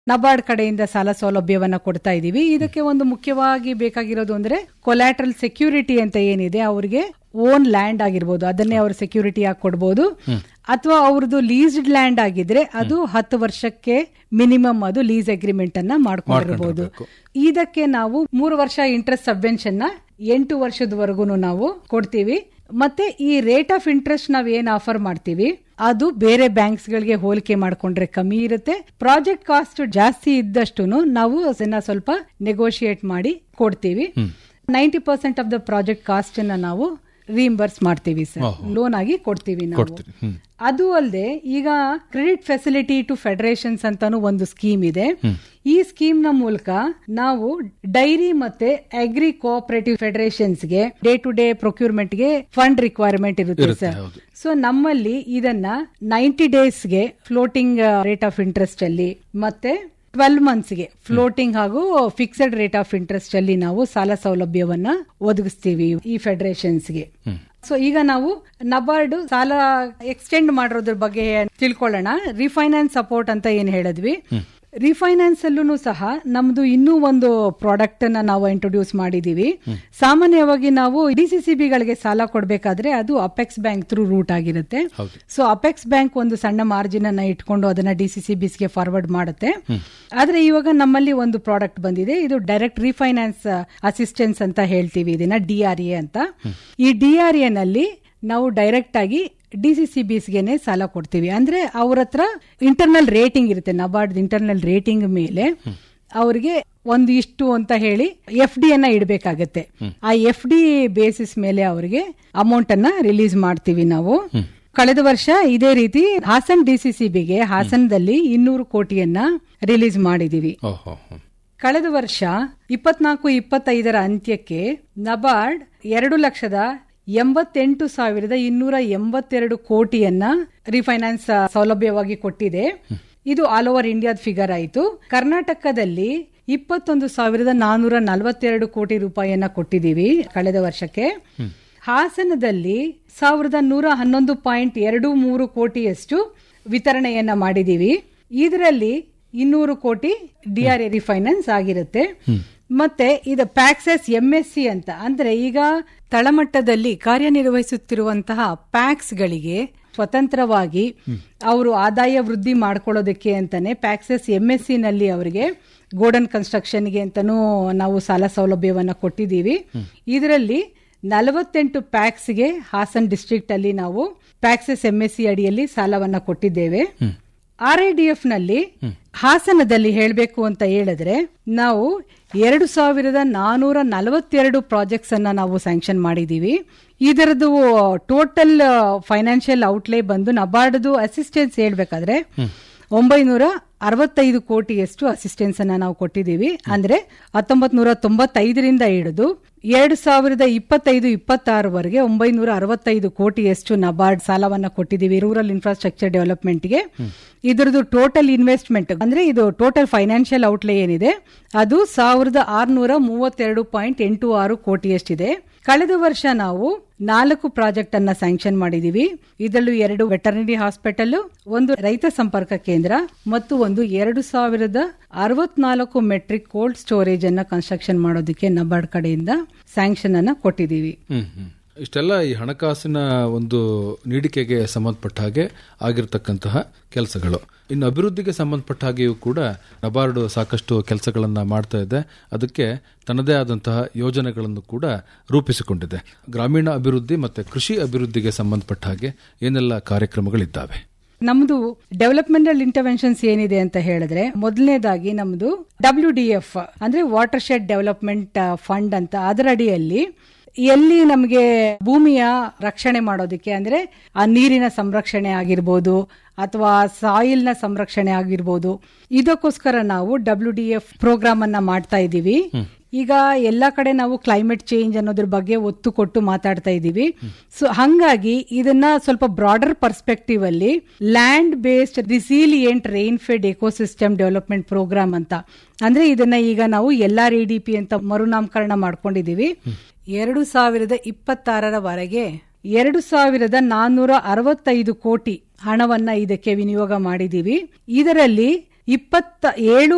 ನಬಾರ್ಡ್ ಕಡೆಯಿಂದ ಸಾಲ ಸೌಲಭ್ಯವನ್ನ ಕೊಡ್ತಾ ಇದೀವಿ ಇದಕ್ಕೆ ಒಂದು ಮುಖ್ಯವಾಗಿ ಬೇಕಾಗಿರೋದು ಅಂದ್ರೆ ಕೊಲ್ಯಾಟ್ರಲ್ ಸೆಕ್ಯೂರಿಟಿ ಅಂತ ಏನಿದೆ ಅವ್ರಿಗೆ ಓನ್ ಲ್ಯಾಂಡ್ ಆಗಿರ್ಬೋದು ಅದನ್ನೇ ಅವರು ಸೆಕ್ಯೂರಿಟಿ ಆಗಿ ಕೊಡ್ಬೋದು ಅಥವಾ ಅವ್ರದ್ದು ಲೀಸ್ಡ್ ಲ್ಯಾಂಡ್ ಆಗಿದ್ರೆ ಅದು ಹತ್ತು ವರ್ಷಕ್ಕೆ ಮಿನಿಮಮ್ ಅದು ಲೀಸ್ ಅಗ್ರಿಮೆಂಟ್ ಅನ್ನ ಮಾಡ್ಕೊಂಡಿರ್ಬೋದು ಇದಕ್ಕೆ ನಾವು ಮೂರು ವರ್ಷ ಇಂಟ್ರೆಸ್ಟ್ ಸಬ್ವೆನ್ಷನ್ ನ ಎಂಟು ವರ್ಷದವರೆಗೂ ನಾವು ಕೊಡ್ತೀವಿ ಮತ್ತೆ ಈ ರೇಟ್ ಆಫ್ ಇಂಟ್ರೆಸ್ಟ್ ನಾವ್ ಏನ್ ಆಫರ್ ಮಾಡ್ತೀವಿ ಅದು ಬೇರೆ ಬ್ಯಾಂಕ್ಸ್ ಗಳಿಗೆ ಹೋಲಿಕೆ ಮಾಡ್ಕೊಂಡ್ರೆ ಕಮ್ಮಿ ಇರುತ್ತೆ ಪ್ರಾಜೆಕ್ಟ್ ಕಾಸ್ಟ್ ಜಾಸ್ತಿ ಇದ್ದಷ್ಟು ನಾವು ಅದನ್ನ ಸ್ವಲ್ಪ ನೆಗೋಷಿಯೇಟ್ ಮಾಡಿ ಕೊಡ್ತೀವಿ ninety percent of the project cost ಅನ್ನ ನಾವು ರೀಂಬರ್ಸ್ ಮಾಡ್ತೀವಿ ಸರ್ ಲೋನ್ ಆಗಿ ಕೊಡ್ತೀವಿ ನಾವು ಕೊಡ್ತೀರಿ ಹ್ಮ್ ಅದು ಅಲ್ಲದೆ ಈಗ ಕ್ರೆಡಿಟ್ ಫೆಸಿಲಿಟಿ ಟು ಫೆಡರೇಷನ್ಸ್ ಅಂತಾನು ಒಂದು ಸ್ಕೀಮ್ ಇದೆ ಈ ಸ್ಕೀಮ್ ನ ಮೂಲಕ ನಾವು ಡೈರಿ ಮತ್ತೆ ಅಗ್ರಿ ಕೋಆಪರೇಟಿವ್ ಫೆಡರೇಷನ್ಸ್ ಗೆ ಡೇ ಟು ಡೇ ಪ್ರೊಕ್ಯೂರ್ಮೆಂಟ್ ಗೆ ಫಂಡ್ ರಿಕ್ವೈರ್ಮೆಂಟ್ ಇರುತ್ತೆ ಸರ್ ಸೊ ನಮ್ಮಲ್ಲಿ ಇದನ್ನ ನೈಂಟಿ ಡೇಸ್ಗೆ ಫ್ಲೋಟಿಂಗ್ ರೇಟ್ ಆಫ್ ಇಂಟ್ರೆಸ್ಟ್ ಅಲ್ಲಿ ಮತ್ತೆ ಟ್ವೆಲ್ ಮಂತ್ಸ್ಗೆ ಫ್ಲೋಟಿಂಗ್ ಹಾಗೂ ಫಿಕ್ಸೆಡ್ ರೇಟ್ ಆಫ್ ಇಂಟ್ರೆಸ್ಟ್ ಅಲ್ಲಿ ನಾವು ಸಾಲ ಸೌಲಭ್ಯವನ್ನ ಒದಗಿಸ್ತೀವಿ ಈ ಫೆಡರೇಷನ್ಸ್ಗೆ ಸೊ ಈಗ ನಾವು ನಬಾರ್ಡ್ ಸಾಲ ಎಕ್ಸ್ಟೆಂಡ್ ಮಾಡಿರೋದ್ರ ಬಗ್ಗೆ ತಿಳ್ಕೊಳ್ಳೋಣ ರಿಫೈನಾನ್ಸ್ ಸಪೋರ್ಟ್ ಅಂತ ಏನ್ ಹೇಳಿದ್ವಿ ರಿಫೈನಾನ್ಸ್ ಅಲ್ಲೂ ಸಹ ನಮ್ದು ಇನ್ನೂ ಒಂದು ಪ್ರಾಡಕ್ಟ್ ಅನ್ನ ನಾವು ಇಂಟ್ರೊಡ್ಯೂಸ್ ಮಾಡಿದೀವಿ ಸಾಮಾನ್ಯವಾಗಿ ನಾವು ಡಿಸಿಸಿಬಿ ಗಳಿಗೆ ಸಾಲ ಕೊಡಬೇಕಾದ್ರೆ ಅದು ಅಪೆಕ್ಸ್ ಬ್ಯಾಂಕ್ ಥ್ರೂ ರೂಟ್ ಆಗಿರುತ್ತೆ ಸೊ ಅಪೆಕ್ಸ್ ಬ್ಯಾಂಕ್ ಒಂದು ಸಣ್ಣ ಮಾರ್ಜಿನ್ ಅನ್ನ ಇಟ್ಕೊಂಡು ಅದನ್ನ ಡಿಸಿಸಿಬಿಸ್ ಗೆ ಫಾರ್ವರ್ಡ್ ಮಾಡುತ್ತೆ ಆದ್ರೆ ಇವಾಗ ನಮ್ಮಲ್ಲಿ ಒಂದು ಪ್ರಾಡಕ್ಟ್ ಬಂದಿದೆ ಇದು ಡೈರೆಕ್ಟ್ ರಿಫೈನಾನ್ಸ್ ಅಸಿಸ್ಟೆನ್ಸ್ ಅಂತ ಹೇಳ್ತೀವಿ ಇದನ್ನ ಡಿಆರ್ಎ ಅಂತ ಈ ಡಿಆರ್ಎ ನಲ್ಲಿ ನಾವು ಡೈರೆಕ್ಟ್ ಆಗಿ ಡಿಸಿಸಿಬಿಸ್ಗೆನೆ ಸಾಲ ಕೊಡ್ತೀವಿ ಅಂದ್ರೆ ಅವ್ರ ಹತ್ರ ಇಂಟರ್ನಲ್ ರೇಟಿಂಗ್ ಇರುತ್ತೆ ನಬಾರ್ಡ್ ಇಂಟರ್ನಲ್ ರೇಟಿಂಗ್ ಮೇಲೆ ಅವ್ರಿಗೆ ಒಂದು ಇಷ್ಟು ಅಂತ ಹೇಳಿ ಎಫ್ ಡಿ ಅನ್ನ ಇಡಬೇಕಾಗತ್ತೆ ಆ ಎಫ್ ಡಿ ಬೇಸಿಸ್ ಮೇಲೆ ಅವರಿಗೆ ಅಮೌಂಟ್ ಅನ್ನ ರಿಲೀಸ್ ಮಾಡ್ತೀವಿ ನಾವು ಕಳೆದ ವರ್ಷ ಇದೇ ರೀತಿ ಹಾಸನ್ ಡಿಸಿಸಿಬಿಗೆ ಹಾಸನದಲ್ಲಿ ಇನ್ನೂರು ಕೋಟಿಯನ್ನ ರಿಲೀಸ್ ಮಾಡಿದೀವಿ ಓಹೋ ಹ್ಮ್. ಕಳೆದ ವರ್ಷ ಇಪ್ಪತ್ನಾಲ್ಕು ಇಪ್ಪತ್ತೈದರ ಅಂತ್ಯಕ್ಕೆ ನಬಾರ್ಡ್ ಎರಡು ಲಕ್ಷದ ಎಂಬತ್ತೆಂಟು ಸಾವಿರದ ಇನ್ನೂರ ಎಂಬತ್ತೆರಡು ಕೋಟಿಯನ್ನ ರಿಫೈನಾನ್ಸ್ ಸೌಲಭ್ಯವಾಗಿ ಕೊಟ್ಟಿದೆ ಇದು ಆಲ್ ಓವರ್ ಇಂಡಿಯಾದ ಫಿಗರ್ ಆಯಿತು ಕರ್ನಾಟಕದಲ್ಲಿ ಇಪ್ಪತ್ತೊಂದು ಸಾವಿರದ ನಾನೂರ ನಲವತ್ತೆರಡು ಕೋಟಿ ರೂಪಾಯಿಯನ್ನ ಕೊಟ್ಟಿದ್ದೀವಿ ಕಳೆದ ವರ್ಷಕ್ಕೆ ಹಾಸನದಲ್ಲಿ ಸಾವಿರದ ನೂರ ಹನ್ನೊಂದು ಪಾಯಿಂಟ್ ಎರಡು ಮೂರು ಕೋಟಿಯಷ್ಟು ವಿತರಣೆಯನ್ನ ಮಾಡಿದೀವಿ ಇದರಲ್ಲಿ ಇನ್ನೂರು ಕೋಟಿ ಡಿಆರ್ಎ ರಿಫೈನಾನ್ಸ್ ಆಗಿರುತ್ತೆ ಮತ್ತೆ ಇದು ಪ್ಯಾಕ್ಸಸ್ ಎಂಎಸ್ಸಿ ಅಂತ ಅಂದ್ರೆ ಈಗ ತಳಮಟ್ಟದಲ್ಲಿ ಕಾರ್ಯನಿರ್ವಹಿಸುತ್ತಿರುವಂತಹ ಪ್ಯಾಕ್ಸ್ ಗಳಿಗೆ ಸ್ವತಂತ್ರವಾಗಿ ಅವರು ಆದಾಯ ವೃದ್ಧಿ ಮಾಡ್ಕೊಳ್ಳೋದಕ್ಕೆ ಅಂತಾನೆ ಪ್ಯಾಕ್ಸಸ್ ಎಂಎಸ್ಸಿ ನಲ್ಲಿ ಅವರಿಗೆ ಗೋಡನ್ ಕನ್ಸ್ಟ್ರಕ್ಷನ್ಗೆ ಅಂತಾನೂ ನಾವು ಸಾಲ ಸೌಲಭ್ಯವನ್ನ ಕೊಟ್ಟಿದ್ದೀವಿ ಇದರಲ್ಲಿ ನಲವತ್ತೆಂಟು ಪ್ಯಾಕ್ಸ್ಗೆ ಹಾಸನ್ ಡಿಸ್ಟ್ರಿಕ್ಟ್ ಅಲ್ಲಿ ನಾವು ಪ್ಯಾಕ್ಸಸ್ ಎಂಎಸ್ಸಿ ಅಡಿಯಲ್ಲಿ ಸಾಲವನ್ನ ಕೊಟ್ಟಿದ್ದೇವೆ ಆರ್ ಐ ಡಿ ಎಫ್ ನಲ್ಲಿ ಹಾಸನದಲ್ಲಿ ಹೇಳಬೇಕು ಅಂತ ಹೇಳಿದ್ರೆ ನಾವು ಎರಡು ಸಾವಿರದ ನಾನೂರ ನಲವತ್ತೆರಡು ಪ್ರಾಜೆಕ್ಟ್ಸ್ ಅನ್ನ ನಾವು ಸ್ಯಾಂಕ್ಷನ್ ಮಾಡಿದೀವಿ ಇದರದ್ದು ಟೋಟಲ್ ಫೈನಾನ್ಷಿಯಲ್ ಔಟ್ಲೇ ಬಂದು ನಬಾರ್ಡ್ದು ಅಸಿಸ್ಟೆನ್ಸ್ ಹೇಳ್ಬೇಕಾದ್ರೆ ಒಂಬೈನೂರ ಅರವತ್ತೈದು ಕೋಟಿಯಷ್ಟು ಅಸಿಸ್ಟೆನ್ಸ್ ಅನ್ನ ನಾವು ಕೊಟ್ಟಿದ್ದೀವಿ ಅಂದ್ರೆ ಹತ್ತೊಂಬತ್ ನೂರ ತೊಂಬತ್ತೈದರಿಂದ ಹಿಡಿದು ಎರಡು ಸಾವಿರದ ಇಪ್ಪತ್ತೈದು ಇಪ್ಪತ್ತಾರವರೆಗೆ ಒಂಬೈನೂರ ಅರವತ್ತೈದು ಕೋಟಿಯಷ್ಟು ನಬಾರ್ಡ್ ಸಾಲವನ್ನ ಕೊಟ್ಟಿದ್ದೀವಿ ರೂರಲ್ ಇನ್ಫ್ರಾಸ್ಟ್ರಕ್ಚರ್ ಡೆವಲಪ್ಮೆಂಟ್ಗೆ ಇದರದ್ದು ಟೋಟಲ್ ಇನ್ವೆಸ್ಟ್ಮೆಂಟ್ ಅಂದ್ರೆ ಇದು ಟೋಟಲ್ ಫೈನಾನ್ಷಿಯಲ್ ಔಟ್ಲೇ ಏನಿದೆ ಅದು ಸಾವಿರದ ಆರ್ನೂರ ಮೂವತ್ತೆರಡು ಪಾಯಿಂಟ್ ಎಂಟು ಆರು ಕೋಟಿಯಷ್ಟಿದೆ ಕಳೆದ ವರ್ಷ ನಾವು ನಾಲ್ಕು ಪ್ರಾಜೆಕ್ಟ್ ಅನ್ನ ಸ್ಯಾಂಕ್ಷನ್ ಮಾಡಿದೀವಿ ಇದರಲ್ಲೂ ಎರಡು ವೆಟರ್ನರಿ ಹಾಸ್ಪಿಟಲ್ ಒಂದು ರೈತ ಸಂಪರ್ಕ ಕೇಂದ್ರ ಮತ್ತು ಒಂದು ಎರಡು ಸಾವಿರದ ಅರವತ್ನಾಲ್ಕು ಮೆಟ್ರಿಕ್ ಕೋಲ್ಡ್ ಸ್ಟೋರೇಜ್ ಅನ್ನ ಕನ್ಸ್ಟ್ರಕ್ಷನ್ ಮಾಡೋದಕ್ಕೆ ನಬಾರ್ಡ್ ಕಡೆಯಿಂದ ಸ್ಯಾಂಕ್ಷನ್ ಅನ್ನ ಕೊಟ್ಟಿದ್ದೀವಿ ಹ್ಮ್ ಹ್ಮ್. ಇಷ್ಟೆಲ್ಲ ಈ ಹಣಕಾಸಿನ ಒಂದು ನೀಡಿಕೆಗೆ ಸಂಬಂಧಪಟ್ಟ ಹಾಗೆ ಆಗಿರತಕ್ಕಂತಹ ಕೆಲಸಗಳು ಇನ್ನು ಅಭಿವೃದ್ಧಿಗೆ ಸಂಬಂಧಪಟ್ಟ ಹಾಗೆಯೂ ಕೂಡ ನಬಾರ್ಡ್ ಸಾಕಷ್ಟು ಕೆಲಸಗಳನ್ನ ಮಾಡ್ತಾ ಇದೆ ಅದಕ್ಕೆ ತನ್ನದೇ ಆದಂತಹ ಯೋಜನೆಗಳನ್ನು ಕೂಡ ರೂಪಿಸಿಕೊಂಡಿದೆ ಗ್ರಾಮೀಣ ಅಭಿವೃದ್ಧಿ ಮತ್ತೆ ಕೃಷಿ ಅಭಿವೃದ್ಧಿಗೆ ಸಂಬಂಧಪಟ್ಟ ಹಾಗೆ ಏನೆಲ್ಲ ಕಾರ್ಯಕ್ರಮಗಳಿದ್ದಾವೆ ನಮ್ದು ಡೆವಲಪ್ಮೆಂಟಲ್ ಇಂಟರ್ವೆನ್ಷನ್ಸ್ ಏನಿದೆ ಅಂತ ಹೇಳಿದ್ರೆ ಮೊದಲನೇದಾಗಿ ನಮ್ದು ಡಬ್ಲ್ಯೂ ಡಿ ಎಫ್ ಅಂದ್ರೆ ವಾಟರ್ ಶೆಡ್ ಡೆವಲಪ್ಮೆಂಟ್ ಫಂಡ್ ಅಂತ ಅದರ ಅಡಿಯಲ್ಲಿ ಎಲ್ಲಿ ನಮಗೆ ಭೂಮಿಯ ರಕ್ಷಣೆ ಮಾಡೋದಕ್ಕೆ ಅಂದ್ರೆ ಆ ನೀರಿನ ಸಂರಕ್ಷಣೆ ಆಗಿರ್ಬೋದು ಅಥವಾ ಸಾಯಿಲ್ ನ ಸಂರಕ್ಷಣೆ ಆಗಿರ್ಬೋದು ಇದಕ್ಕೋಸ್ಕರ ನಾವು ಡಬ್ಲ್ಯೂ ಡಿ ಎಫ್ ಪ್ರೋಗ್ರಾಮ್ ಅನ್ನ ಮಾಡ್ತಾ ಇದ್ದೀವಿ ಈಗ ಎಲ್ಲಾ ಕಡೆ ನಾವು ಕ್ಲೈಮೇಟ್ ಚೇಂಜ್ ಅನ್ನೋದ್ರ ಬಗ್ಗೆ ಒತ್ತು ಕೊಟ್ಟು ಮಾತಾಡ್ತಾ ಇದ್ದೀವಿ ಸೊ ಹಂಗಾಗಿ ಇದನ್ನ ಸ್ವಲ್ಪ ಬ್ರಾಡರ್ ಪರ್ಸ್ಪೆಕ್ಟಿವ್ ಅಲ್ಲಿ land based resilient rainfed ecosystem development programme ಅಂತ ಅಂದ್ರೆ ಇದನ್ನ ಈಗ ನಾವು ಎಲ್ ಆರ್ ಡಿ ಪಿ ಅಂತ ಮರುನಾಮಕರಣ ಮಾಡ್ಕೊಂಡಿದೀವಿ ಎರಡು ಸಾವಿರದ ಇಪ್ಪತ್ತಾರರವರೆಗೆ ಎರಡು ಸಾವಿರದ ನಾನ್ನೂರ ಅರವತ್ತೈದು ಕೋಟಿ ಹಣವನ್ನ ಇದಕ್ಕೆ ವಿನಿಯೋಗ ಮಾಡಿದೀವಿ ಇದರಲ್ಲಿ ಇಪ್ಪತ್ತ ಏಳು